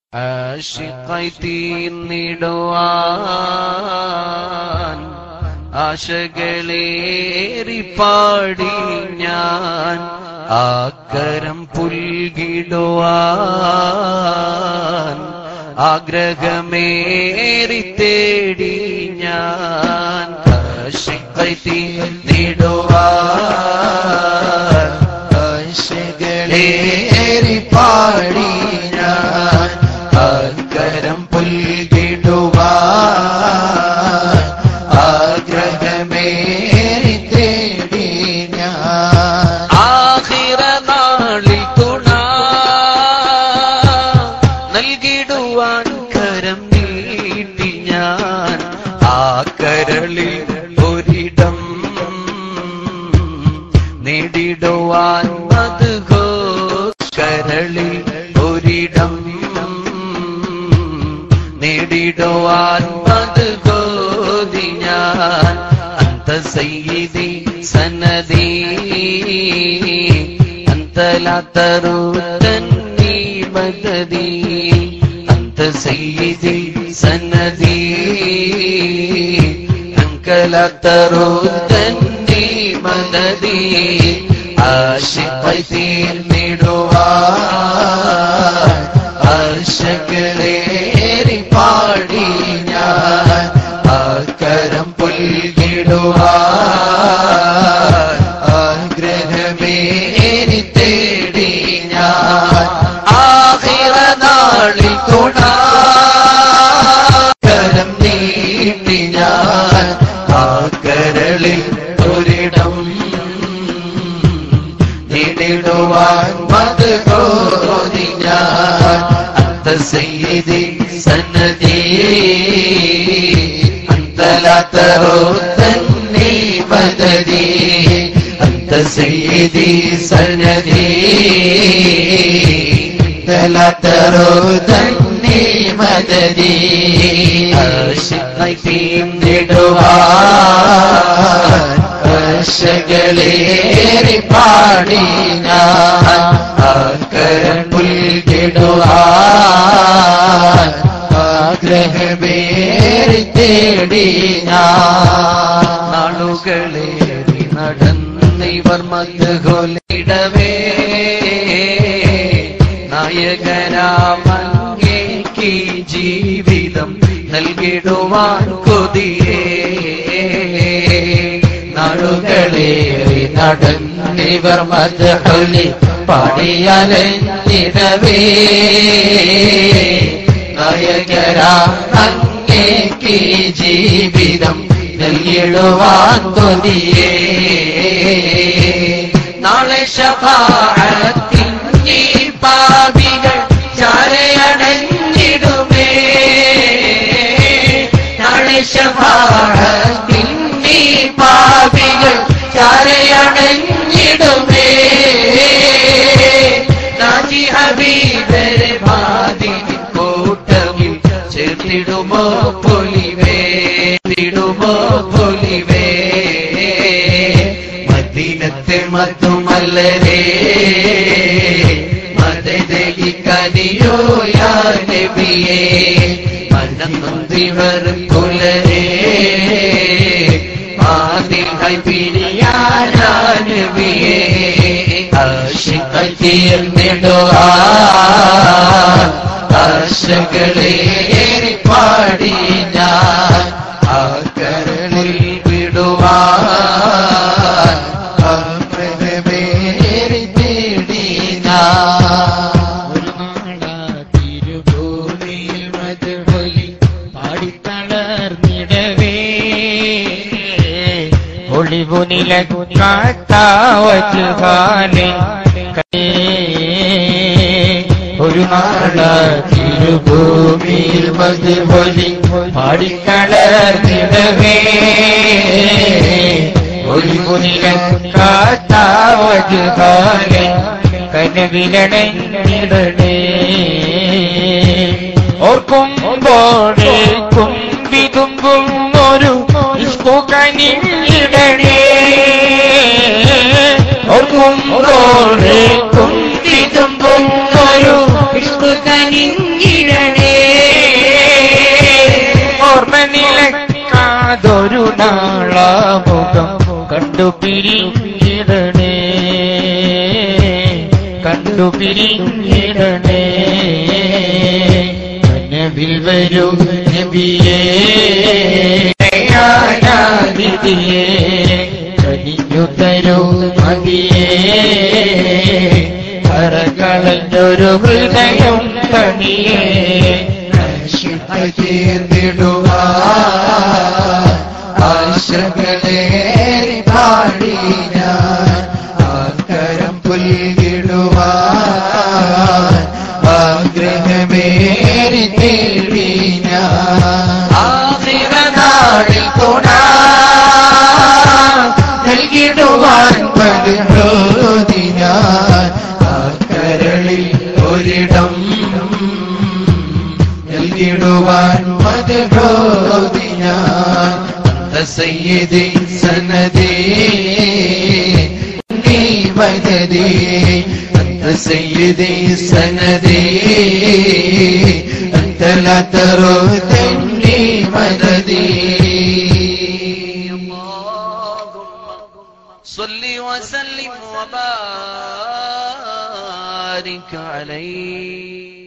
ആശിക്കായി തീർന്നിടുവാൻ ആശകളേറി പാടി ഞാൻ ആക്കരം പുൽകിടുവാൻ ആഗ്രഹമേറി തേടി ഞാൻ ആശിക്കായി തീർന്നിടുവാൻ ആശകളേറി പാടി ഞാൻ ആക്കരം പുൽകിടുവാൻ ആഗ്രഹമേറി തേടി ഞാൻ ആഹിറ നാളിൽ തുണ നൽകിടുവാൻ കരം നീട്ടി ഞാൻ ആ കരളിൽ ഒരിടം നേടിടുവാൻ അത് കരളിൽ ഒരിടം നേടിടുവാൻ അത് ഗോതി ഞാൻ അന്ത സയ്യിദി സനദി അന്തലാത്തറു തന്നി മദദി അന്ത സയ്യിദി സനദി അങ്കലാത്തറു തന്നി മദദി ആശിഖൈ തീർന്നിടുവാൻ ആശകളേറി പാടി ഞാൻ ആക്കരം പുൽകിടുവാൻ ആഗ്രഹമേറി തേടി ഞാൻ ആഹിറ നാളിൽ തുണ കരം നീട്ടി ഞാൻ ആ കരളിൽ ഒരിടം നേടിടുവാൻ മത് കോരി ഞാൻ അന്ത സയ്യിദി സന്നദി അന്തലാത്തറോ തന്നി മദദി അന്ത സയ്യിദി സന്നദി അന്തലാത്തറോ തന്നി മദദി ആശിഖൈ തീർന്നിടുവാൻ ആശകളേറി പാടി ഞാൻ ആക്കരം പുൽകിടുവാൻ ആഗ്രഹമേറി തേടി ഞാൻ നാളുകളേറി നടന്നിവർ മദ്ഹൊലിടവേ നായകരാമങ്ങേക്ക് ജീവിതം നൽകിടുവാൻ കൊതിയേ നാളുകളേറി നടന്നിവർ മദ്ഹൊലി പാടിയാലെന്നിടവേ നായകരാം അങ്ങേക്ക് ജീവിതം നൽകിടുവാൻ കൊതിയേ നാളെ ശപാഴത്തിൻ ഈ പാപികൾ ചാരയടഞ്ഞിടുമേ നാളെ ശപാഴത്തിൻ ഈ പാപികൾ ചാരയടഞ്ഞിടുമേ നാജി ഹബീബരെ ബാധി കൂട്ടമിൽ ചേർത്തിടുമോ പൊലിവേ തിടുമോ പൊലിവേ മദീനത്തെ മത്തുമല്ലരേ മതദേഹി കനിയോ യാ നബിയേ മനം നൊന്തിവർ പുലരേ മാതിഹായി പിരിയാനാ നബിയേ ആശിഖ തീർന്നിടുവാൻ ആശകളേറി പാടി ഞാൻ ആ കരളിൽ വിടുവാൻ ആഗ്രഹമേറി തേടി ഞാൻ ഒരു നാളാ തിരുഭൂമിയിൽ മധുഹൊലി പാടിത്തളർന്നിടവേ ഒളിവു നിലക്കാത്താവച്ചുകാലെ ഒരു നാളാ തിരുഭൂമിയിൽ മധുഹൊലി പാടിത്തളർന്നിടവേ ഒളിവു നിലക്കാത്താവച്ചുകാലെ കനവിലടങ്ങിടണേ ഓർക്കുമ്പോഴേ കുമ്പിതുമ്പും ഒരു ഇഷ്കുകനിടണേ ഓർക്കുമ്പോഴേ കുമ്പിതുമ്പും ഒരു ഇഷ്കു കനിഞ്ഞിടണേ നിങ്ങളാമുഖം കണ്ടു പിരിഞ്ഞിടണേ കണ്ടു പിരിഞ്ഞിടണേ നബിൽ വരൂ നബിയേ യാനാദിതിയേ കനിഞ്ഞു തരൂ മതിയേ കറകളഞ്ഞൊരു ഹൃദയം തണിയേ ആശകളേറി പാടി ഞാൻ ആക്കരം പുൽകിടുവാൻ ആഗ്രഹമേറി തേടി ഞാൻ ആദിവനാടിൽ തുണ നൽകിടുവാൻ പതിപ്രോതി ഞാൻ ആക്കരളിൽ ഒരിടം നൽകിടുവാൻ പതിപ്രോതി ഞാൻ സയ്യദി സനദേ നീ മദദേ أنت سيدي سندي أنت لا تردني مددي صل وسلم وبارك عليه